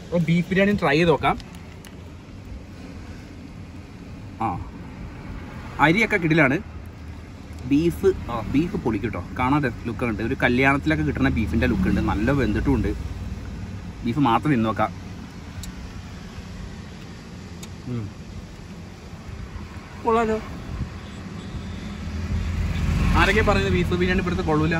അപ്പോൾ beef biryani try ചെയ്ത് നോക്കാം ആ അരിയൊക്കെ കിടിലാണ് ബീഫ് ആ ബീഫ് പൊളിക്കും കേട്ടോ കാണാൻ ലുക്ക് ഉണ്ട് ഒരു കല്യാണത്തിലൊക്കെ കിട്ടുന്ന ബീഫിൻ്റെ ലുക്ക് ഉണ്ട് നല്ല വെന്തിട്ടും ഉണ്ട് ബീഫ് മാത്രം തിന്നു നോക്കാം ഉം. കൊള്ളാലോ ആരൊക്കെ പറയുന്നത് ബീഫ് ബിരിയാണി ഇപ്പോഴത്തെ കൊള്ളൂല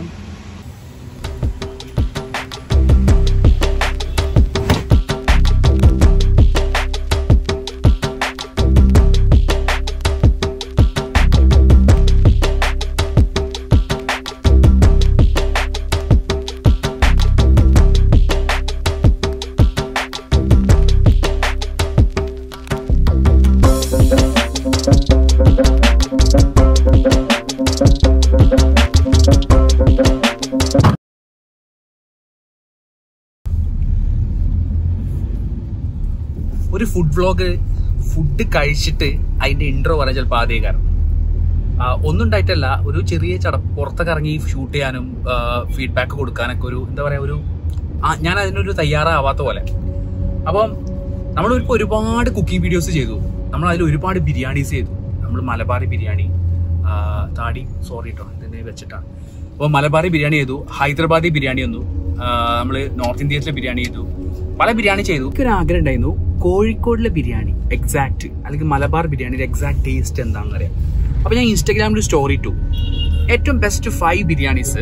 ഒരു ഫുഡ് വ്ളോഗ് ഫുഡ് കഴിച്ചിട്ട് അതിന്റെ ഇൻട്രോ പറയാൻ ചിലപ്പോൾ ആദ്യ കാരണം ഒന്നും ഉണ്ടായിട്ടല്ല ഒരു ചെറിയ ചട പുറത്തൊക്കെ ഇറങ്ങി ഷൂട്ട് ചെയ്യാനും ഫീഡ്ബാക്ക് കൊടുക്കാനൊക്കെ ഒരു എന്താ പറയാ ഒരു ആ, ഞാൻ അതിനൊരു തയ്യാറാവാത്ത പോലെ അപ്പം നമ്മൾ ഇപ്പോൾ ഒരുപാട് കുക്കിംഗ് വീഡിയോസ് ചെയ്തു നമ്മൾ അതിൽ ഒരുപാട് ബിരിയാണീസ് ചെയ്തു നമ്മൾ മലബാറി ബിരിയാണി ആ, താടി സോറി കേട്ടോ ഇതിനെ വെച്ചിട്ടാണ് അപ്പോൾ മലബാറി ബിരിയാണി ചെയ്തു ഹൈദരാബാദി ബിരിയാണി വന്നു നമ്മൾ നോർത്ത് ഇന്ത്യയിലെ ബിരിയാണി ചെയ്തു പല ബിരിയാണി ചെയ്തു എനിക്കൊരു ആഗ്രഹം ഉണ്ടായിരുന്നു കോഴിക്കോടിലെ ബിരിയാണി എക്സാക്ട് അല്ലെങ്കിൽ മലബാർ ബിരിയാണിയുടെ എക്സാക്ട് ടേസ്റ്റ് എന്താണെന്ന് അറിയാം അപ്പൊ ഞാൻ ഇൻസ്റ്റാഗ്രാമിൽ സ്റ്റോറി ഇട്ടു ഏറ്റവും ബെസ്റ്റ് ഫൈവ് ബിരിയാണീസ്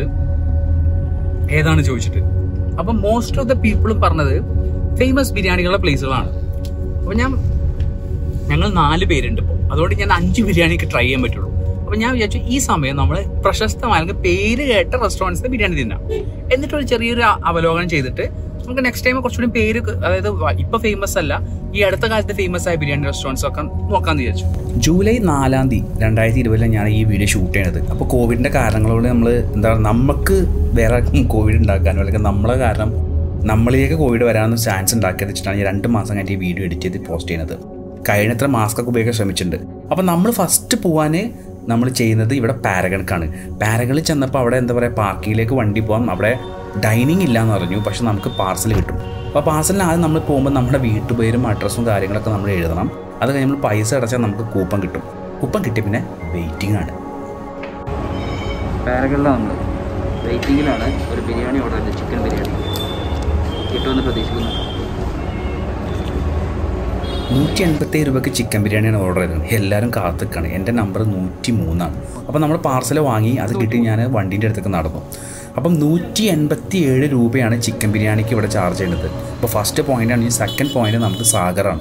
ഏതാണ് ചോദിച്ചിട്ട് അപ്പൊ മോസ്റ്റ് ഓഫ് ദ പീപ്പിളും പറഞ്ഞത് ഫേമസ് ബിരിയാണികളുടെ പ്ലേസുകളാണ് അപ്പൊ ഞാൻ ഞങ്ങൾ നാല് പേരുണ്ട് ഇപ്പോൾ അതുകൊണ്ട് ഞാൻ അഞ്ച് ബിരിയാണിക്ക് ട്രൈ ചെയ്യാൻ പറ്റുള്ളൂ അപ്പൊ ഞാൻ വിചാരിച്ചു ഈ സമയം നമ്മൾ പ്രശസ്തമായ അല്ലെങ്കിൽ പേര് കേട്ട റെസ്റ്റോറൻറ്റ്സിന്റെ ബിരിയാണി തിന്നാം എന്നിട്ട് ഒരു ചെറിയൊരു അ- അവലോകനം ചെയ്തിട്ട് നമുക്ക് നെക്സ്റ്റ് ടൈം കുറച്ചുകൂടി പേര് ക- അതായത് വ- ഇപ്പൊ ഫേമസ് അല്ല ഈ അടുത്ത കാലത്ത് ഫേമസ് ആയ ബിരിയാണി റെസ്റ്റോറൻറ്റ്സ് ഒക്കെ നോക്കാന്ന് വിചാരിച്ചു ജൂലൈ നാലാം തീയതി രണ്ടായിരത്തി ഇരുപതിലാണ് ഞാൻ ഈ വീഡിയോ ഷൂട്ട് ചെയ്യണത് അപ്പോൾ കോവിഡിന്റെ കാരണങ്ങളോട് നമ്മൾ എന്താ പറയുക നമുക്ക് വേറെ ആർക്കും കോവിഡ് ഉണ്ടാക്കാനോ അല്ലെങ്കിൽ നമ്മളെ കാരണം നമ്മളിലേക്ക് കോവിഡ് വരാനൊന്നും ചാൻസ് ഉണ്ടാക്കിയത് വെച്ചിട്ടാണ് ഞാൻ രണ്ട് മാസം കഴിഞ്ഞ് ഈ വീഡിയോ എഡിറ്റ് ചെയ്ത് പോസ്റ്റ് ചെയ്യുന്നത് കഴിഞ്ഞത്ര മാസ്ക് ഒക്കെ ഉപയോഗിക്കാൻ ശ്രമിച്ചിട്ടുണ്ട് അപ്പം നമ്മൾ ഫസ്റ്റ് പോകാൻ നമ്മൾ ചെയ്യുന്നത് ഇവിടെ പാരഗൺക്കാണ് പാരഗണിൽ ചെന്നപ്പോൾ അവിടെ എന്താ പറയുക പാർക്കിങ്ങിലേക്ക് വണ്ടി പോകാം അവിടെ ഡൈനിങ് ഇല്ല എന്ന് പറഞ്ഞു പക്ഷെ നമുക്ക് പാർസൽ കിട്ടും അപ്പോൾ പാർസലിന് ആദ്യം നമ്മൾ പോകുമ്പോൾ നമ്മുടെ വീട്ടുപേരും അഡ്രസ്സും കാര്യങ്ങളൊക്കെ നമ്മൾ എഴുതണം അത് കഴിഞ്ഞ് നമ്മൾ പൈസ അടച്ചാൽ നമുക്ക് കൂപ്പൺ കിട്ടും കൂപ്പൺ കിട്ടിയ പിന്നെ വെയിറ്റിംഗ് ആണ് പാരഗണിലാണ് നമ്മൾ വെയിറ്റിങ്ങിലാണ് ഒരു ബിരിയാണി ഓർഡർ ചെയ്തത് ചിക്കൻ ബിരിയാണി കിട്ടുമെന്ന് പ്രതീക്ഷിക്കുന്നു നൂറ്റി എൺപത്തി രൂപയ്ക്ക് ചിക്കൻ ബിരിയാണിയാണ് ഓർഡർ ചെയ്തത് എല്ലാവരും കാത്തിക്കാണ് എൻ്റെ നമ്പർ നൂറ്റി മൂന്നാണ് അപ്പോൾ നമ്മൾ പാർസൽ വാങ്ങി അത് കിട്ടി ഞാൻ വണ്ടീൻ്റെ അടുത്തേക്ക് നടന്നു അപ്പം നൂറ്റി എൺപത്തി ഏഴ് രൂപയാണ് ചിക്കൻ ബിരിയാണിക്ക് ഇവിടെ ചാർജ് ചെയ്യുന്നത് അപ്പോൾ ഫസ്റ്റ് പോയിന്റ് ആണ് ഈ സെക്കൻഡ് പോയിന്റ് നമുക്ക് സാഗറാണ്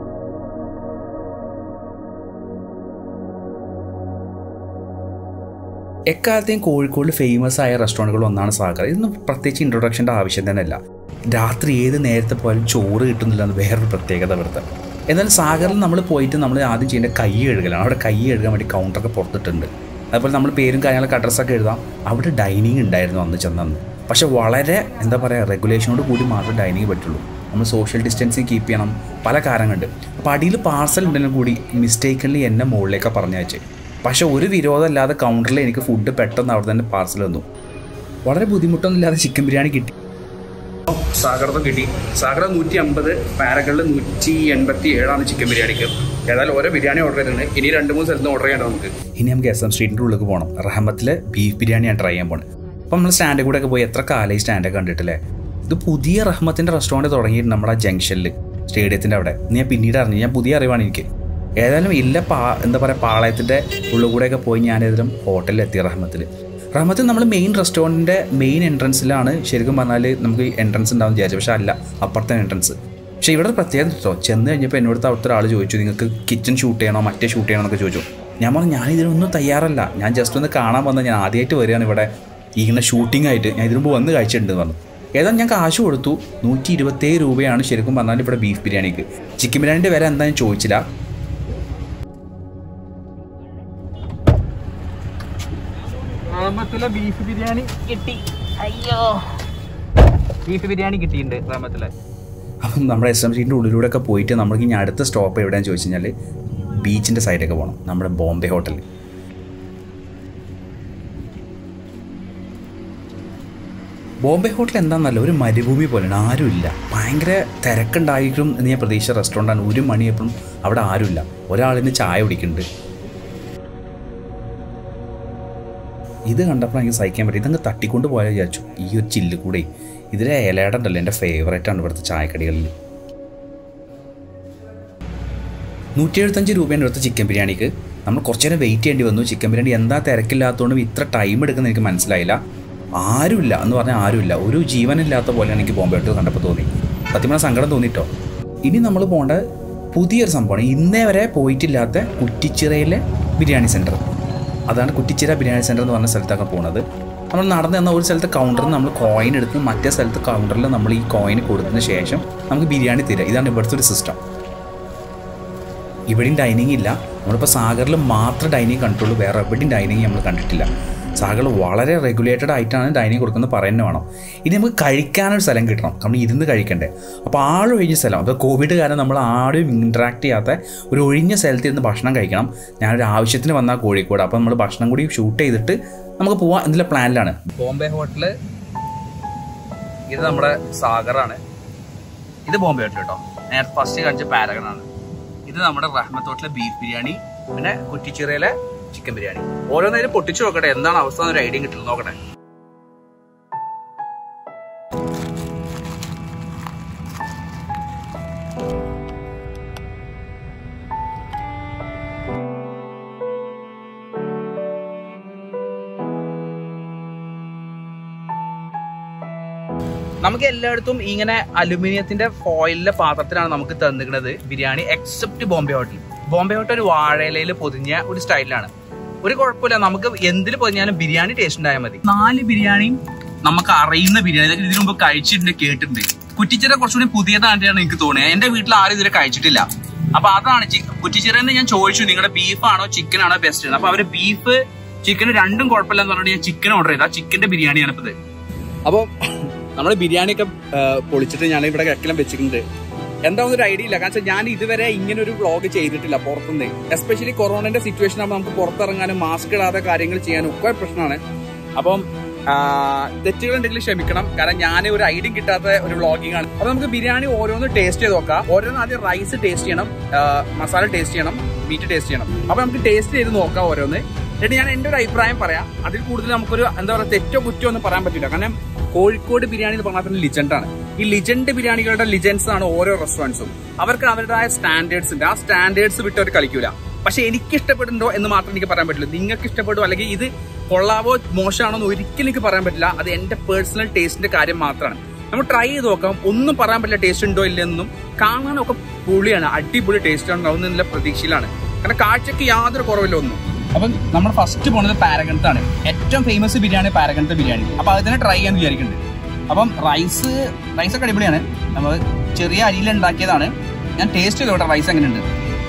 എക്കാലത്തെയും കോഴിക്കോട് ഫേമസ് ആയ റെസ്റ്റോറൻറ്റുകൾ ഒന്നാണ് സാഗർ ഇതൊന്നും പ്രത്യേകിച്ച് ഇൻട്രൊഡക്ഷൻ്റെ ആവശ്യം തന്നെ അല്ല രാത്രി ഏത് നേരത്തെ പോയാലും ചോറ് കിട്ടുന്നില്ല എന്ന് വേറൊരു പ്രത്യേകത ഇവിടുത്തെ എന്നാൽ സാഗറിൽ നമ്മൾ പോയിട്ട് നമ്മൾ ആദ്യം ചെയ്യേണ്ട കൈ കഴുകലാണ് അവിടെ കൈ കഴുകാൻ വേണ്ടി കൗണ്ടറൊക്കെ പുറത്തിട്ടുണ്ട് അതുപോലെ നമ്മൾ പേരും കാര്യങ്ങളൊക്കെ അഡ്രസ്സൊക്കെ എഴുതാം അവിടെ ഡൈനിങ് ഉണ്ടായിരുന്നു അന്ന് ചെന്നന്ന് പക്ഷെ വളരെ എന്താ പറയുക റെഗുലേഷനോട് കൂടി മാത്രമേ ഡൈനിങ് പറ്റുള്ളൂ നമ്മൾ സോഷ്യൽ ഡിസ്റ്റൻസിങ് കീപ്പ് ചെയ്യണം പല കാര്യങ്ങളുണ്ട് അപ്പോൾ അടിയിൽ പാർസൽ ഉണ്ടെങ്കിലും കൂടി മിസ്റ്റേക്കലി എന്നെ മുകളിലേക്കാണ് പറഞ്ഞയച്ചത് പക്ഷെ ഒരു വിരോധമില്ലാതെ കൗണ്ടറിൽ എനിക്ക് ഫുഡ് പെട്ടെന്ന് അവിടെ തന്നെ പാർസൽ വന്നു വളരെ ബുദ്ധിമുട്ടൊന്നുമില്ലാതെ ചിക്കൻ ബിരിയാണി കിട്ടി സാഗർത്തും കിട്ടി സാഗർ നൂറ്റി അമ്പത് പാരകളിൽ നൂറ്റി എൺപത്തി ഏഴാണ് ചിക്കൻ ബിരിയാണിക്ക് ഏതായാലും ഓരോ ബിരിയാണി ഓർഡർ ചെയ്തിട്ടുണ്ട് ഇനി രണ്ട് മൂന്ന് സ്ഥലത്ത് ഓർഡർ ചെയ്യണം നമുക്ക് ഇനി നമുക്ക് എസ് എം സ്ട്രീറ്റിൻ്റെ ഉള്ളിൽ പോകണം റഹമത്തിലെ ബീഫ് ബിരിയാണി ഞാൻ ട്രൈ ചെയ്യാൻ പോകണം അപ്പം നമ്മൾ സ്റ്റാൻഡിൽ കൂടെ ഒക്കെ പോയി എത്ര കാലമായി സ്റ്റാൻഡൊക്കെ കണ്ടിട്ടില്ലേ ഇത് പുതിയ റഹ്മത്തിൻ്റെ റെസ്റ്റോറൻറ്റ് തുടങ്ങിയിട്ട് നമ്മുടെ ജംഗ്ഷനിൽ സ്റ്റേഡിയത്തിൻ്റെ അവിടെ ഇത് ഞാൻ പിന്നീട് അറിഞ്ഞു ഞാൻ പുതിയ അറിവാണ് എനിക്ക് ഏതായാലും ഇല്ല പാ എന്താ പറയുക പാളയത്തിൻ്റെ ഉള്ളിൽ കൂടെയൊക്കെ പോയി ഞാൻ ഏതായാലും ഹോട്ടലിൽ എത്തി റഹ്മത്തിൽ റഹ്മത്തിൽ നമ്മൾ മെയിൻ റെസ്റ്റോറൻറ്റിൻ്റെ മെയിൻ എൻട്രൻസിലാണ് ശരിക്കും പറഞ്ഞാൽ നമുക്ക് എൻട്രൻസ് ഉണ്ടാവും വിചാരിച്ചു പക്ഷേ അല്ല അപ്പുറത്തെ എൻട്രൻസ് പക്ഷേ ഇവിടെ ഒരു പ്രത്യേകത കേട്ടോ ചെന്ന് കഴിഞ്ഞപ്പോൾ എന്നോടത്ത് അവിടുത്തെ ഒരാൾ ചോദിച്ചു നിങ്ങൾക്ക് കിച്ചൺ ഷൂട്ട് ചെയ്യണോ മറ്റേ ഷൂട്ട് ചെയ്യണോ എന്നൊക്കെ ചോദിച്ചു ഞാൻ പറഞ്ഞു ഞാൻ ഇതിനൊന്നും തയ്യാറല്ല ഞാൻ ജസ്റ്റ് ഒന്ന് കാണാൻ വന്ന ഞാൻ ആദ്യമായിട്ട് വരികയാണ് ഇവിടെ ഇങ്ങനെ ഷൂട്ടിംഗ് ആയിട്ട് ഞാൻ ഇതിനു മുമ്പ് വന്ന് കഴിച്ചിട്ടുണ്ട് പറഞ്ഞു ഏതായാലും ഞാൻ കാശ് കൊടുത്തു നൂറ്റി ഇരുപത്തേഴ് രൂപയാണ് ശരിക്കും പറഞ്ഞാൽ ഇവിടെ ബീഫ് ബിരിയാണിക്ക് ചിക്കൻ ബിരിയാണിൻ്റെ വില എന്താ ഞാൻ ചോദിച്ചില്ല റഹമത്തിലെ ബീഫ് ബിരിയാണി കിട്ടി അയ്യോ ബീഫ് ബിരിയാണി കിട്ടിയിട്ടുണ്ട് റഹമത്തിലെ അപ്പം നമ്മുടെ എസ് എം സീറ്റിൻ്റെ ഉള്ളിലൂടെ ഒക്കെ പോയിട്ട് നമുക്ക് ഇനി അടുത്ത സ്റ്റോപ്പ് എവിടെയാണെന്ന് ചോദിച്ചു കഴിഞ്ഞാൽ ബീച്ചിൻ്റെ സൈഡൊക്കെ പോകണം നമ്മുടെ ബോംബെ ഹോട്ടലിൽ ബോംബെ ഹോട്ടൽ എന്താണെന്നല്ല ഒരു മരുഭൂമി പോലെയാണ് ആരുമില്ല ഭയങ്കര തിരക്കുണ്ടായിട്ടും എന്ന് ഞാൻ പ്രതീക്ഷിച്ച റെസ്റ്റോറൻ്റാണ് ഒരു മണിയപ്പോഴും അവിടെ ആരുമില്ല ഒരാളിന് ചായ കുടിക്കുന്നുണ്ട് ഇത് കണ്ടപ്പോൾ എനിക്ക് സഹിക്കാൻ പറ്റും ഇതങ്ങ് തട്ടിക്കൊണ്ട് പോയാൽ വിചാരിച്ചു ഈ ഒരു ചില്ല് കൂടെ ഇതിലെ ഇലയുടെ ഉണ്ടല്ലോ എൻ്റെ ഫേവറേറ്റ് ആണ് ഇവിടുത്തെ ചായക്കടികളിൽ നൂറ്റി എഴുപത്തഞ്ച് രൂപയാണ് ഇവിടുത്തെ ചിക്കൻ ബിരിയാണിക്ക് നമ്മൾ കുറച്ച് നേരം വെയിറ്റ് ചെയ്യേണ്ടി വന്നു ചിക്കൻ ബിരിയാണി എന്താ തിരക്കില്ലാത്തതുകൊണ്ടും ഇത്ര ടൈം എടുക്കുന്ന എനിക്ക് മനസ്സിലായില്ല ആരുമില്ല എന്ന് പറഞ്ഞാൽ ആരുമില്ല ഒരു ജീവനില്ലാത്ത പോലെയാണ് എനിക്ക് ബോംബെ ഹോട്ടൽ കണ്ടപ്പോൾ തോന്നി സത്യം പറഞ്ഞാൽ സങ്കടം തോന്നിട്ടോ ഇനി നമ്മൾ പോകേണ്ട പുതിയൊരു സംഭവമാണ് ഇന്നേ വരെ പോയിട്ടില്ലാത്ത കുറ്റിച്ചിറയിലെ ബിരിയാണി സെൻറ്റർ അതാണ് കുറ്റിച്ചിറ ബിരിയാണി സെൻറ്റർ എന്ന് പറഞ്ഞ സ്ഥലത്തൊക്കെ പോകുന്നത് നമ്മൾ നടന്നു തന്ന ഒരു സ്ഥലത്ത് കൗണ്ടറിൽ നമ്മൾ കോയിൻ എടുത്ത് മറ്റേ സ്ഥലത്ത് കൗണ്ടറിൽ നമ്മൾ ഈ കോയിൻ കൊടുത്തതിന് ശേഷം നമുക്ക് ബിരിയാണി തരിക ഇതാണ് ഇവിടുത്തെ ഒരു സിസ്റ്റം ഇവിടെയും ഡൈനിങ് ഇല്ല നമ്മളിപ്പോൾ സാഗറിൽ മാത്രം ഡൈനിങ് കണ്ടിട്ടുള്ളൂ വേറെ എവിടെയും ഡൈനിങ് നമ്മൾ കണ്ടിട്ടില്ല സാഗറിൽ വളരെ റെഗുലേറ്റഡ് ആയിട്ടാണ് ഡൈനിങ് കൊടുക്കുന്നത് പറയുന്നത് വേണം ഇനി നമുക്ക് കഴിക്കാനൊരു സ്ഥലം കിട്ടണം നമ്മൾ ഇരുന്ന് കഴിക്കണ്ടേ അപ്പോൾ ആളൊഴിഞ്ഞ സ്ഥലം അപ്പോൾ കോവിഡ് കാരണം നമ്മൾ ആരും ഇൻട്രാക്ട് ചെയ്യാത്ത ഒരു ഒഴിഞ്ഞ സ്ഥലത്ത് ഇരുന്ന് ഭക്ഷണം കഴിക്കണം ഞാനൊരു ആവശ്യത്തിന് വന്നാൽ കോഴിക്കോട് അപ്പോൾ നമ്മൾ ഭക്ഷണം കൂടി ഷൂട്ട് ചെയ്തിട്ട് നമുക്ക് പോവാൻ എന്നുള്ള പ്ലാനിലാണ് ബോംബെ ഹോട്ടല് ഇത് നമ്മുടെ സാഗറാണ് ഇത് ബോംബെ ഹോട്ടൽ കേട്ടോ നേരത്തെ ഫസ്റ്റ് കാണിച്ച പാരഗണാണ് ഇത് നമ്മുടെ റഹ്മത്ത് ഹോട്ടലിലെ ബീഫ് ബിരിയാണി പിന്നെ കുറ്റിച്ചിറയിലെ ചിക്കൻ ബിരിയാണി ഓരോന്നേരം പൊട്ടിച്ചു നോക്കട്ടെ എന്താണ് അവസ്ഥ എന്നൊരു ഐഡിയ കിട്ടുന്നത് നോക്കട്ടെ നമുക്ക് എല്ലായിടത്തും ഇങ്ങനെ അലുമിനിയത്തിന്റെ ഫോയിലിന്റെ പാത്രത്തിലാണ് നമുക്ക് തന്നിരിക്കുന്നത് biryani except Bombay hotel Bombay hotel ഒരു വാഴയിലയിൽ പൊതിഞ്ഞ ഒരു സ്റ്റൈലിലാണ് ഒരു കുഴപ്പമില്ല നമുക്ക് എന്തിൽ പൊതിഞ്ഞാലും ബിരിയാണി ടേസ്റ്റ് ഉണ്ടായാൽ മതി നാല് ബിരിയാണിയും നമുക്ക് അറിയുന്ന ബിരിയാണി ഇതൊക്കെ ഇതിനു മുമ്പ് കഴിച്ചിട്ടുണ്ട് കേട്ടിട്ടുണ്ട് കുറ്റിച്ചിറ കുറച്ചുകൂടി പുതിയതായിട്ടാണ് എനിക്ക് തോന്നിയത് എന്റെ വീട്ടിൽ ആരും ഇതുവരെ കഴിച്ചിട്ടില്ല അപ്പൊ അതാണ് കുറ്റിച്ചിറന്ന് ഞാൻ ചോദിച്ചു നിങ്ങളുടെ ബീഫാണോ ചിക്കൻ ആണോ ബെസ്റ്റ് അപ്പൊ അവര് ബീഫ് ചിക്കൻ രണ്ടും കുഴപ്പമില്ല എന്ന് പറഞ്ഞിട്ട് ഞാൻ ചിക്കൻ ഓർഡർ ചെയ്ത ചിക്കന്റെ ബിരിയാണിയാണ് ഇപ്പത് അപ്പോൾ നമ്മൾ ബിരിയാണി ഒക്കെ പൊളിച്ചിട്ട് ഞാൻ ഇവിടെ കിഴക്കിലും വെച്ചിട്ടുണ്ട് എന്താ ഒരു ഐഡിയ ഇല്ല കാരണം ഞാൻ ഇതുവരെ ഇങ്ങനെ ഒരു വ്ളോഗ് ചെയ്തിട്ടില്ല പുറത്തുനിന്ന് എസ്പെഷ്യലി കൊറോണന്റെ സിറ്റുവേഷൻ ആകുമ്പോൾ നമുക്ക് പുറത്തിറങ്ങാനും മാസ്ക് ഇടാതെ കാര്യങ്ങൾ ചെയ്യാനും ഒക്കെ പ്രശ്നമാണ് അപ്പം തെറ്റുകൾ ഉണ്ടെങ്കിൽ ക്ഷമിക്കണം കാരണം ഞാൻ ഒരു ഐഡിയ കിട്ടാത്ത ഒരു വ്ളോഗിംഗ് ആണ് അപ്പൊ നമുക്ക് ബിരിയാണി ഓരോന്ന് ടേസ്റ്റ് ചെയ്ത് നോക്കാം ഓരോന്ന് ആദ്യം റൈസ് ടേസ്റ്റ് ചെയ്യണം മസാല ടേസ്റ്റ് ചെയ്യണം മീറ്റ് ടേസ്റ്റ് ചെയ്യണം അപ്പൊ നമുക്ക് ടേസ്റ്റ് ചെയ്ത് നോക്കാം ഓരോന്ന് എന്നിട്ട് ഞാൻ എന്റെ ഒരു അഭിപ്രായം പറയാം അതിൽ കൂടുതൽ നമുക്കൊരു എന്താ പറയുക തെറ്റോ കുറ്റോ ഒന്നും പറയാൻ പറ്റില്ല കാരണം കോഴിക്കോട് ബിരിയാണി എന്ന് പറഞ്ഞാൽ തന്നെ ലിജൻഡ് ആണ് ഈ ലിജൻഡ് ബിരിയാണികളുടെ ലിജൻസ് ആണ് ഓരോ റെസ്റ്റോറൻറ്റ്സും അവർക്ക് അവരുടേതായ സ്റ്റാൻഡേർഡ്സ് ഉണ്ട് ആ സ്റ്റാൻഡേർഡ്സ് വിട്ട് അവർ കളിക്കൂല പക്ഷെ എനിക്ക് ഇഷ്ടപ്പെടുന്നുണ്ടോ എന്ന് മാത്രം എനിക്ക് പറയാൻ പറ്റില്ല നിങ്ങൾക്ക് ഇഷ്ടപ്പെടുമോ അല്ലെങ്കിൽ ഇത് കൊള്ളാവോ മോശമാണോ എന്ന് ഒരിക്കലും എനിക്ക് പറയാൻ പറ്റില്ല അത് എന്റെ പേഴ്സണൽ ടേസ്റ്റിന്റെ കാര്യം മാത്രമാണ് നമ്മൾ ട്രൈ ചെയ്ത് നോക്കാം ഒന്നും പറയാൻ പറ്റില്ല ടേസ്റ്റ് ഉണ്ടോ ഇല്ലെന്നും കാണാനൊക്കെ പൊളിയാണ് അടിപൊളി ടേസ്റ്റ് ഉണ്ടാവും എന്നുള്ള പ്രതീക്ഷയിലാണ് കാരണം കാഴ്ചക്ക് യാതൊരു കുറവില്ല ഒന്നും അപ്പം നമ്മൾ ഫസ്റ്റ് പോണത് പാരഗണത്താണ് ഏറ്റവും ഫേമസ് ബിരിയാണി പാരഗണത്തെ ബിരിയാണി അപ്പൊ അത് തന്നെ ട്രൈ ചെയ്യാൻ വിചാരിക്കുന്നുണ്ട് അപ്പം റൈസ് റൈസ് ഒക്കെ അടിപൊളിയാണ് നമ്മൾ ചെറിയ അരിയിൽ ഉണ്ടാക്കിയതാണ് ഞാൻ ടേസ്റ്റ് ചെയ്തോട്ടെ റൈസ് എങ്ങനെയുണ്ട്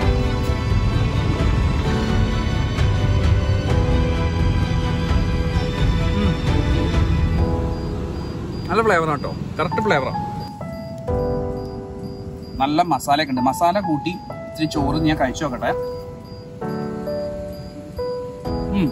നല്ല ഫ്ലേവറാണ് കേട്ടോ കറക്റ്റ് ഫ്ലേവറാണ് നല്ല മസാലയൊക്കെ ഉണ്ട് മസാല കൂട്ടി ഇച്ചിരി ചോറ് ഞാൻ കഴിച്ചു നോക്കട്ടെ ഉം.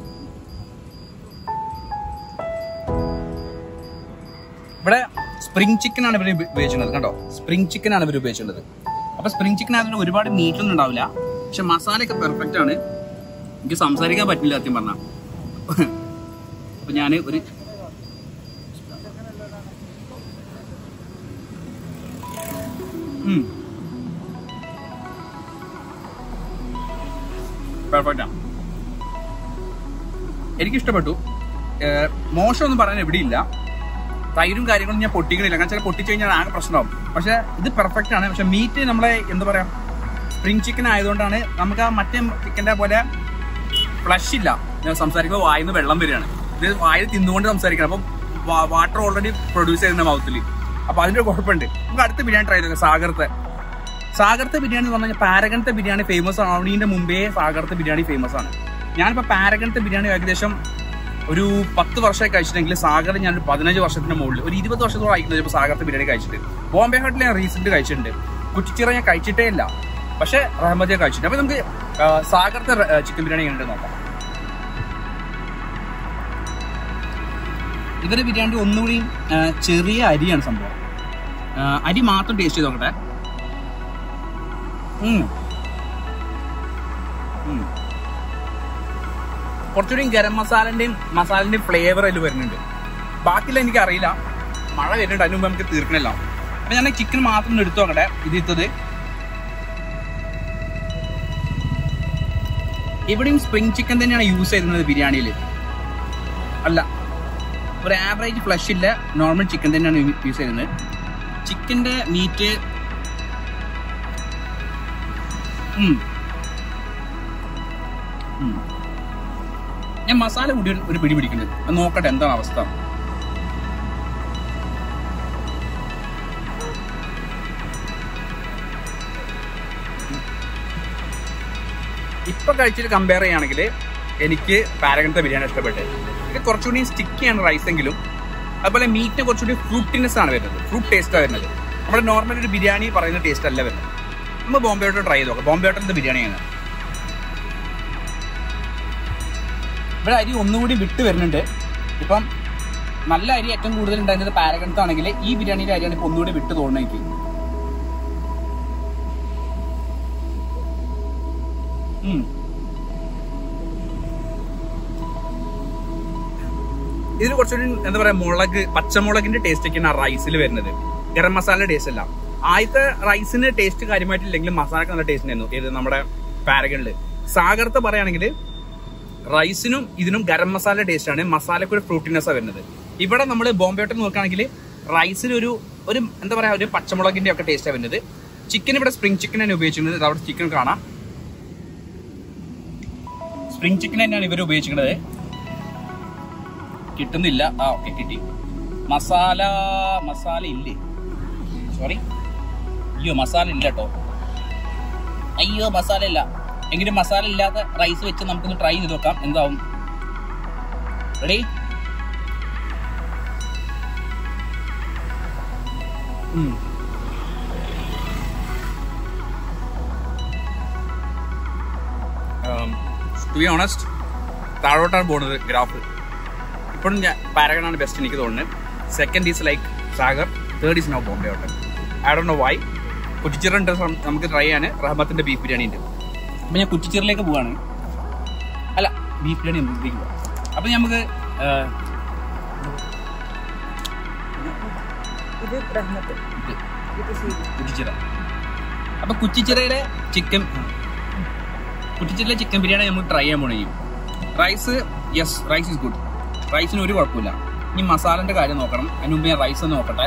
ഇവിടെ സ്പ്രിംഗ് ചിക്കൻ ആണ് ഇവർ ഉപയോഗിച്ചിട്ടുള്ളത് കണ്ടോ സ്പ്രിംഗ് ചിക്കൻ ആണ് ഇവർ ഉപയോഗിച്ചിട്ടുള്ളത് അപ്പൊ സ്പ്രിംഗ് ചിക്കൻ ആയതുകൊണ്ട് ഒരുപാട് മീറ്റ് ഒന്നും ഉണ്ടാവില്ല പക്ഷെ മസാലയൊക്കെ പെർഫെക്റ്റ് ആണ് എനിക്ക് സംസാരിക്കാൻ പറ്റില്ല സത്യം പറഞ്ഞ അപ്പൊ ഞാൻ ഒരു പെർഫെക്റ്റാ എനിക്ക് ഇഷ്ടപ്പെട്ടു ഏഹ് മോശമൊന്നും പറയാൻ എവിടെയില്ല തൈരും കാര്യങ്ങളും ഞാൻ പൊട്ടിക്കണില്ല കാരണം ചില പൊട്ടിച്ചു കഴിഞ്ഞാൽ ആകെ പ്രശ്നമാവും പക്ഷെ ഇത് പെർഫെക്റ്റ് ആണ് പക്ഷെ മീറ്റ് നമ്മളെ എന്താ പറയാ സ്പ്രിംഗ് ചിക്കൻ ആയതുകൊണ്ടാണ് നമുക്ക് ആ മറ്റേ ചിക്കൻ്റെ പോലെ ഫ്ലഷ് ഇല്ല ഞാൻ സംസാരിക്കുമ്പോൾ വായിന്ന് വെള്ളം വരികയാണ് ഇത് വായിൽ തിന്നുകൊണ്ട് സംസാരിക്കണം അപ്പം വാട്ടർ ഓൾറെഡി പ്രൊഡ്യൂസ് ചെയ്യുന്ന മൗത്തിൽ അപ്പൊ അതിന്റെ ഒരു കുഴപ്പമുണ്ട് നമുക്ക് അടുത്ത ബിരിയാണി ട്രൈ ചെയ്തേക്കാം സാഗർത്തെ സാഗർത്തെ ബിരിയാണി എന്ന് പറഞ്ഞാൽ പാരഗണത്തെ ബിരിയാണി ഫേമസ് ആണ് ഇതിന്റെ മുമ്പേ സാഗർത്തെ ബിരിയാണി ഫേമസ് ആണ് ഞാനിപ്പോ പാരഗണത്തെ ബിരിയാണി ഏകദേശം ഒരു പത്ത് വർഷമായി കഴിച്ചിട്ടുണ്ടെങ്കിൽ സാഗർ ഞാൻ ഒരു പതിനഞ്ച് വർഷത്തിന് മുകളിൽ ഒരു ഇരുപത് വർഷത്തോളം ആയിരിക്കുന്നത് ഇപ്പോൾ സാഗർത്തെ ബിരിയാണി കഴിച്ചിട്ട് ബോംബെ ഹോട്ടലിൽ ഞാൻ റീസെന്റ് കഴിച്ചിട്ടുണ്ട് കുറ്റിച്ചിറ ഞാൻ കഴിച്ചിട്ടേ ഇല്ല പക്ഷെ റഹ്മദിയ കഴിച്ചിട്ടുണ്ട് അപ്പൊ നമുക്ക് ആ, സാഗർത്തെ ചിക്കൻ ബിരിയാണി എങ്ങനെ നോക്കാം ഇവരുടെ ബിരിയാണി ഒന്നുകൂടി ആ, ചെറിയ അരിയാണ് സംഭവം ആ, അരി മാത്രം ടേസ്റ്റ് ചെയ്ത് നോക്കട്ടെ ഉം. ഉം. കുറച്ചുകൂടി ഗരം മസാലന്റെയും മസാലന്റെയും ഫ്ലേവർ അതിൽ വരുന്നുണ്ട് ബാക്കിയുള്ള എനിക്ക് അറിയില്ല മഴ വരുന്നുണ്ട് അതിന് മുമ്പ് നമുക്ക് തീർക്കണില്ല അപ്പൊ ഞാൻ ചിക്കൻ മാത്രം ഒന്ന് എടുത്തു നോക്കട്ടെ ഇത് ഇത്തത് ഇവിടെയും സ്പ്രിംഗ് ചിക്കൻ തന്നെയാണ് യൂസ് ചെയ്യുന്നത് ബിരിയാണിയിൽ അല്ല ഒരു ആവറേജ് ഫ്ലഷ് ഇല്ല നോർമൽ ചിക്കൻ തന്നെയാണ് യൂസ് ചെയ്യുന്നത് ചിക്കന്റെ മീറ്റ് ഞാൻ മസാല കൂടി ഒരു- ഒരു പിടി പിടിക്കുന്നുണ്ട് അത് നോക്കട്ടെ എന്താണ് അവസ്ഥ ഇപ്പൊ കഴിച്ചിട്ട് കമ്പയർ ചെയ്യുകയാണെങ്കിൽ എനിക്ക് പാരഗണത്തെ ബിരിയാണി ഇഷ്ടപ്പെട്ടത് ഇത് കുറച്ചുകൂടി സ്റ്റിക്കിയാണ് റൈസ് എങ്കിലും അതുപോലെ മീറ്റ് കുറച്ചുകൂടി ഫ്രൂട്ടിനെസ് ആണ് വരുന്നത് ഫ്രൂട്ട് ടേസ്റ്റാണ് വരുന്നത് നമ്മുടെ നോർമൽ ഒരു ബിരിയാണി പറയുന്ന ടേസ്റ്റ് അല്ല വരുന്നത് നമ്മൾ ബോംബെ ഹോട്ടൽ ട്രൈ ചെയ്ത് നോക്കാം ബോംബെ ഹോട്ടലിന്റെ ബിരിയാണിയാണ് ഇവിടെ അരി ഒന്നുകൂടി വിട്ട് വരുന്നുണ്ട് ഇപ്പം നല്ല അരി ഏറ്റവും കൂടുതൽ ഉണ്ടായിരുന്നത് പാരഗണത്താണെങ്കിൽ ഈ ബിരിയാണിയുടെ അരിയാണ് ഇപ്പൊ ഒന്നുകൂടി വിട്ട് തോന്നുന്നത് എനിക്ക് ഉം. ഇതിന് കുറച്ചുകൂടി എന്താ പറയാ മുളക് പച്ചമുളകിന്റെ ടേസ്റ്റ് ഒക്കെയാണ് ആ റൈസിൽ വരുന്നത് ഗരം മസാല ടേസ്റ്റ് അല്ല ആദ്യത്തെ റൈസിന് ടേസ്റ്റ് കാര്യമായിട്ടില്ലെങ്കിലും മസാലക്ക് നല്ല ടേസ്റ്റ് ഉണ്ടായിരുന്നു ഇത് നമ്മുടെ പാരഗണില് സാഗർത്തെ പറയുകയാണെങ്കിൽ റൈസിനും ഇതിനും ഗരം മസാല ടേസ്റ്റ് ആണ് മസാലക്ക് ഒരു ഫ്രൂട്ടിനെസ് വരുന്നത് ഇവിടെ നമ്മൾ ബോംബെ ഹോട്ടൽ നോക്കുകയാണെങ്കിൽ റൈസിൽ ഒരു ഒരു എന്താ പറയാ ഒരു പച്ചമുളകിന്റെ ഒക്കെ ടേസ്റ്റ് വരുന്നത് ചിക്കൻ ഇവിടെ സ്പ്രിംഗ് ചിക്കൻ ആണ് ഉപയോഗിച്ചിരുന്നത് ഇത് അവിടെ ചിക്കൻ കാണാം സ്പ്രിംഗ് ചിക്കൻ തന്നെയാണ് ഇവർ ഉപയോഗിച്ചിരിക്കുന്നത് കിട്ടുന്നില്ല ആ ഓക്കെ കിട്ടി മസാല മസാല ഇല്ലേ സോറി അയ്യോ മസാല ഇല്ല കേട്ടോ അയ്യോ മസാല ഇല്ല എങ്കിലും മസാല ഇല്ലാത്ത റൈസ് വെച്ച് നമുക്കൊന്ന് ട്രൈ ചെയ്ത് നോക്കാം എന്താവും റെഡി ടു ബി ഓണസ്റ്റ് താഴോട്ടാണ് പോകുന്നത് ഗ്രാഫ് ഇപ്പോഴും ഞാൻ പാരഗണാണ് ബെസ്റ്റ് എനിക്ക് തോന്നുന്നത് second is like Sagar third is no Bombay hotel I do know why കുറ്റിച്ചിറുണ്ട് നമുക്ക് ട്രൈ ചെയ്യാൻ റഹ്മത്തിന്റെ ബീഫ് ബിരിയാണി ഉണ്ട് അപ്പൊ ഞാൻ കുറ്റിച്ചിറിലേക്ക് പോവാണ് അല്ല ബീഫ് ബിരിയാണി നമുക്ക് പോവാം അപ്പൊ നമുക്ക് ആ, ഇത് റഹ്മത്ത് ഇത് ഇത് ശരി കുറ്റിച്ചിറ അപ്പൊ കുറ്റിച്ചിറയുടെ ചിക്കൻ കുറ്റിച്ചിറയിലെ ചിക്കൻ ബിരിയാണി നമുക്ക് ട്രൈ ചെയ്യാൻ പോണേ rice yes rice is good റൈസിന് ഒരു കുഴപ്പമില്ല ഇനി മസാലന്റെ കാര്യം നോക്കണം അതിന് മുമ്പ് ഞാൻ റൈസ് ഒന്ന് നോക്കട്ടെ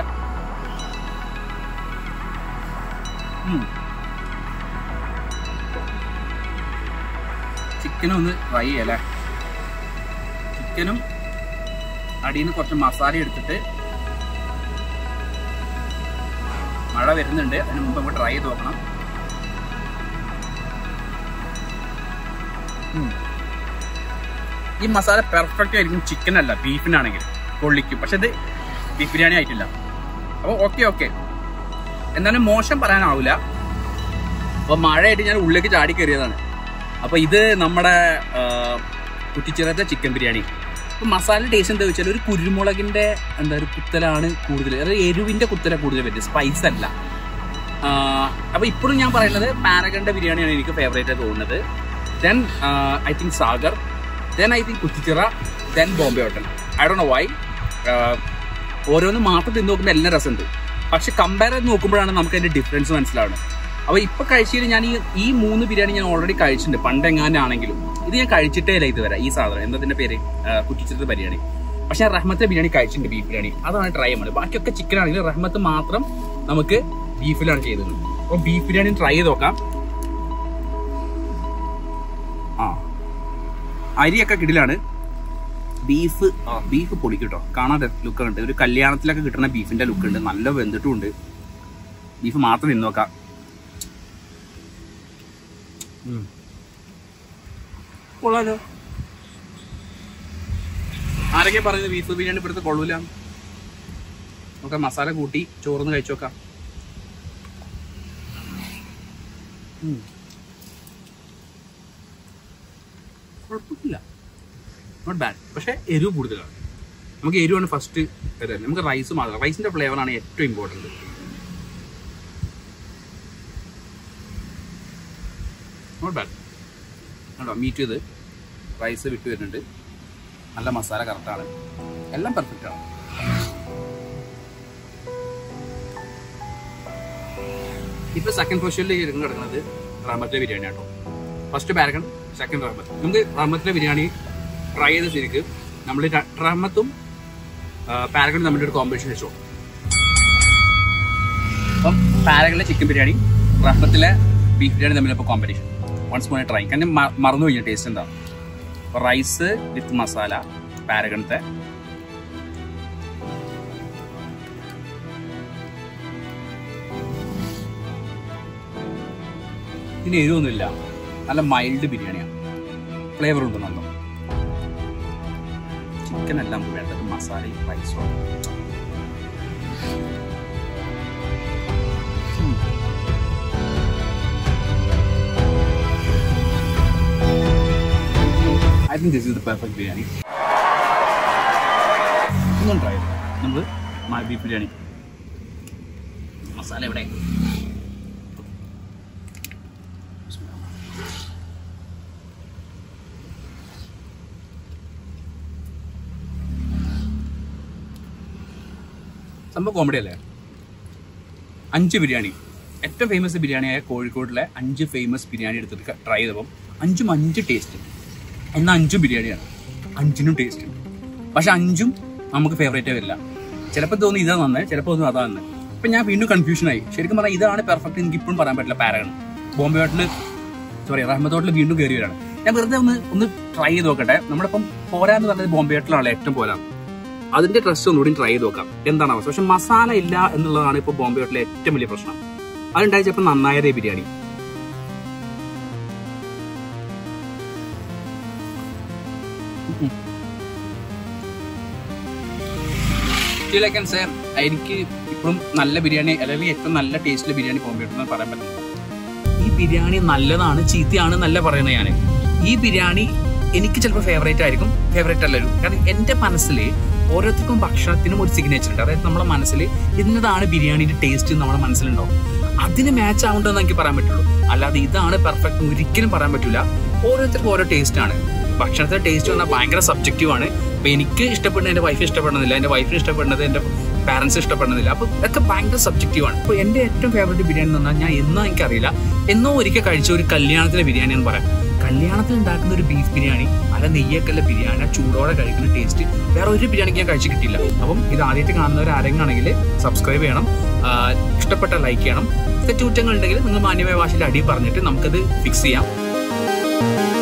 ചിക്കനും ഒന്ന് ഫ്രൈ ചെയ്യല്ലേ ചിക്കനും അടിയിൽ നിന്ന് കുറച്ച് മസാല എടുത്തിട്ട് മഴ വരുന്നുണ്ട് അതിന് മുമ്പ് നമുക്ക് ട്രൈ ചെയ്ത് നോക്കണം ഉം. ഈ മസാല പെർഫെക്റ്റ് ആയിരിക്കും ചിക്കൻ അല്ല ബീഫിനാണെങ്കിൽ പൊള്ളിക്കും പക്ഷെ ഇത് ബീഫ് ബിരിയാണി ആയിട്ടില്ല അപ്പോൾ ഓക്കെ ഓക്കെ എന്നാലും മോശം പറയാനാവില്ല അപ്പോൾ മഴയായിട്ട് ഞാൻ ഉള്ളിലേക്ക് ചാടി കയറിയതാണ് അപ്പോൾ ഇത് നമ്മുടെ ആ, കുറ്റിച്ചിറത്തെ ചിക്കൻ ബിരിയാണി അപ്പോൾ മസാല ടേസ്റ്റ് എന്താ വെച്ചാൽ ഒരു കുരുമുളകിന്റെ എന്താ ഒരു കുത്തലാണ് കൂടുതൽ അതായത് എരിവിന്റെ കുത്തല കൂടുതൽ വരുന്നത് സ്പൈസ് അല്ല അപ്പോൾ ഇപ്പോഴും ഞാൻ പറയുന്നത് പാരഗണ്ട ബിരിയാണിയാണ് എനിക്ക് ഫേവറേറ്റ് ആയി തോന്നുന്നത് then I think Sagar then I think Kuttichira then Bombay hotel I do know why ഓരോന്ന് മാത്രം തിന്ന് നോക്കുമ്പോൾ എല്ലാം രസമുണ്ട് പക്ഷെ കമ്പയർ ചെയ്ത് നോക്കുമ്പോഴാണ് നമുക്ക് അതിന്റെ ഡിഫറൻസ് മനസ്സിലാവുന്നത് അപ്പോൾ ഇപ്പൊ കഴിച്ചതിൽ ഞാൻ ഈ ഈ മൂന്ന് ബിരിയാണി ഞാൻ ഓൾറെഡി കഴിച്ചിട്ടുണ്ട് പണ്ട് എങ്ങാനാണെങ്കിലും ഇത് ഞാൻ കഴിച്ചിട്ടേ ഇല്ല ഇതുവരെ ഈ സാധനം എന്തതിന്റെ പേര് കുറ്റിച്ചിറത്തെ ബിരിയാണി പക്ഷെ ഞാൻ റഹ്മത്തെ ബിരിയാണി കഴിച്ചിട്ടുണ്ട് ബീഫ് ബിരിയാണി അതാണ് ട്രൈ ചെയ്യുന്നത് ബാക്കിയൊക്കെ ചിക്കൻ ആണെങ്കിൽ റഹ്മത്ത് മാത്രം നമുക്ക് ബീഫിലാണ് ചെയ്തത് അപ്പോൾ ബീഫ് ബിരിയാണി ട്രൈ ചെയ്ത് നോക്കാം ആ അരിയൊക്കെ കിടിലാണ് ബീഫ് ആ ബീഫ് പൊളിക്കും കേട്ടോ കാണാൻ ലുക്ക് ഉണ്ട് ഒരു കല്യാണത്തിലൊക്കെ കിട്ടുന്ന ബീഫിന്റെ ലുക്ക് ഉണ്ട് നല്ല വെന്തിട്ടും ഉണ്ട് ബീഫ് മാത്രം തിന്നു നോക്കാം ഉം. കൊള്ളാലോ ആരൊക്കെ പറയുന്നത് ബീഫ് ബിരിയാണി ഇപ്പോഴത്തെ കൊള്ളൂല നമുക്ക് മസാല കൂട്ടി ചോറിന്ന് കഴിച്ചു നോക്കാം ഉം. കുഴപ്പമില്ല നോട്ട് ബാഡ് പക്ഷെ എരിവ് കൂടുതലാണ് നമുക്ക് എരിവാണ് ഫസ്റ്റ് നമുക്ക് റൈസ് മാത്രം റൈസിന്റെ ഫ്ലേവറാണ് ഏറ്റവും ഇമ്പോർട്ടൻറ്റ് നോട്ട് ബാഡ് കണ്ടോ മീറ്റ് ചെയ്ത് റൈസ് വിട്ട് വരുന്നുണ്ട് നല്ല മസാല കറക്റ്റാണ് എല്ലാം പെർഫെക്റ്റ് ആണ് ഇപ്പൊ സെക്കൻഡ് പൊസിഷനിൽ ഇരുന്ന് കിടക്കുന്നത് റഹമത്തിലെ ബിരിയാണി കേട്ടോ ഫസ്റ്റ് പാരഗൺ സെക്കൻഡ് റഹമത്ത് നമുക്ക് റഹമത്തിലെ ബിരിയാണി ട്രൈ ചെയ്ത ശരിക്ക് നമ്മൾ റഹമത്തും പാരഗണും തമ്മിൽ ഒരു കോമ്പിനേഷൻ വെച്ചോ അപ്പം പാരഗണിലെ ചിക്കൻ ബിരിയാണി റഹമത്തിലെ ബീഫ് ബിരിയാണി തമ്മിലിപ്പോൾ കോമ്പിനേഷൻ വൺസ് മോണെ ട്രൈ കാരണം മ- മറന്നു കഴിഞ്ഞ ടേസ്റ്റ് എന്താ അപ്പോൾ റൈസ് വിത്ത് മസാല പാരഗണത്തെ ഇതിന് എരിവൊന്നുമില്ല നല്ല മൈൽഡ് ബിരിയാണിയാണ് ഫ്ലേവർ ഉണ്ട് നല്ല ചിക്കൻ എല്ലാം വേണ്ടത് മസാലയും റൈസും ആണ്. ഉം. I think this is the perfect biryani. ഒന്നും ട്രൈ നമ്മൾ ബീഫ് ബിരിയാണി മസാല എവിടെ സംഭവം കോമഡി അല്ലേ അഞ്ച് ബിരിയാണി ഏറ്റവും ഫേമസ് ബിരിയാണിയായ കോഴിക്കോടിലെ അഞ്ച് ഫേമസ് ബിരിയാണി എടുത്തിട്ട് ട്രൈ ചെയ്തപ്പം അഞ്ചും അഞ്ച് ടേസ്റ്റ് എന്നാൽ അഞ്ചും ബിരിയാണിയാണ് അഞ്ചിനും ടേസ്റ്റ് ഉണ്ട് പക്ഷെ അഞ്ചും നമുക്ക് ഫേവറേറ്റേ വരില്ല ചിലപ്പോൾ തോന്നി ഇതാ നന്ന് ചിലപ്പോൾ തോന്നും അതാ നന്ന് അപ്പം ഞാൻ വീണ്ടും കൺഫ്യൂഷൻ ആയി ശരിക്കും പറഞ്ഞാൽ ഇതാണ് പെർഫെക്റ്റ് എനിക്ക് ഇപ്പോഴും പറയാൻ പറ്റില്ല Paragon Bombay hotel sorry Rahmath hotel വീണ്ടും കയറി വരാണ് ഞാൻ വെറുതെ ഒന്ന് ഒന്ന് ട്രൈ ചെയ്ത് നോക്കട്ടെ നമ്മളിപ്പം പോരാന്ന് പറഞ്ഞത് ബോംബെ ഹോട്ടലാണ് ഏറ്റവും പോരാ അതിന്റെ ട്രസ്റ്റ് ഒന്നുകൂടി ട്രൈ ചെയ്ത് നോക്കാം എന്താണ് അവസ്ഥ പക്ഷെ മസാല ഇല്ല എന്നുള്ളതാണ് ഇപ്പോൾ ബോംബെ ഹോട്ടലിലെ ഏറ്റവും വലിയ പ്രശ്നം അതുണ്ടായി ചിലപ്പോൾ നന്നായതേ biryani Still I can say, എനിക്ക് ഇപ്പോഴും നല്ല ബിരിയാണി അല്ലെങ്കിൽ ഏറ്റവും നല്ല ടേസ്റ്റിലെ ബിരിയാണി ബോംബെ ഹോട്ടൽ പറയാൻ പറ്റില്ല ഈ ബിരിയാണി നല്ലതാണ് ചീത്തയാണ് നല്ല പറയുന്നത് ഞാൻ ഈ ബിരിയാണി എനിക്ക് ചിലപ്പോൾ ഫേവറേറ്റ് ആയിരിക്കും ഫേവറേറ്റ് അല്ലല്ലോ കാരണം എൻ്റെ മനസ്സിൽ ഓരോരുത്തർക്കും ഭക്ഷണത്തിനും ഒരു സിഗ്നേച്ചർ ഉണ്ട് അതായത് നമ്മുടെ മനസ്സിൽ ഇന്നതാണ് ബിരിയാണിയുടെ ടേസ്റ്റ് നമ്മുടെ മനസ്സിലുണ്ടാവും അതിന് മാച്ച് ആവുണ്ടെന്ന് എനിക്ക് പറയാൻ പറ്റുള്ളൂ അല്ലാതെ ഇതാണ് പെർഫെക്റ്റ് ഒരിക്കലും പറയാൻ പറ്റില്ല ഓരോരുത്തർക്കും ഓരോ ടേസ്റ്റ് ആണ് ഭക്ഷണത്തിന്റെ ടേസ്റ്റ് പറഞ്ഞാൽ ഭയങ്കര സബ്ജക്റ്റീവ് ആണ് അപ്പൊ എനിക്ക് ഇഷ്ടപ്പെടുന്നത് എന്റെ വൈഫ് ഇഷ്ടപ്പെടുന്നില്ല എന്റെ വൈഫിന് ഇഷ്ടപ്പെടുന്നത് എന്റെ പാരന്റ്സ് ഇഷ്ടപ്പെടുന്നില്ല അപ്പൊ ഇതൊക്കെ ഭയങ്കര സബ്ജക്റ്റീവ് ആണ് അപ്പൊ എന്റെ ഏറ്റവും ഫേവറേറ്റ് ബിരിയാണി എന്ന് പറഞ്ഞാൽ ഞാൻ എന്നോ എനിക്കറിയില്ല എന്നോ ഒരിക്കൽ കഴിച്ച ഒരു കല്യാണത്തിലെ ബിരിയാണി എന്ന് പറയാം കല്യാണത്തിൽ ഉണ്ടാക്കുന്ന ഒരു ബീഫ് ബിരിയാണി അല്ല നെയ്യൊക്കെയുള്ള ബിരിയാണി ആ ചൂടോടെ കഴിക്കുന്ന ടേസ്റ്റ് വേറെ ഒരു ബിരിയാണിക്ക് ഞാൻ കഴിച്ചു കിട്ടില്ല അപ്പം ഇത് ആദ്യമായിട്ട് കാണുന്നവർ ആരെങ്കിലാണെങ്കിൽ സബ്സ്ക്രൈബ് ചെയ്യണം ആ, ഇഷ്ടപ്പെട്ട ലൈക്ക് ചെയ്യണം തെറ്റുകുറ്റങ്ങൾ ഉണ്ടെങ്കിൽ നിങ്ങൾ മാന്യമായ ഭാഷയിൽ അടി പറഞ്ഞിട്ട് നമുക്കത് ഫിക്സ് ചെയ്യാം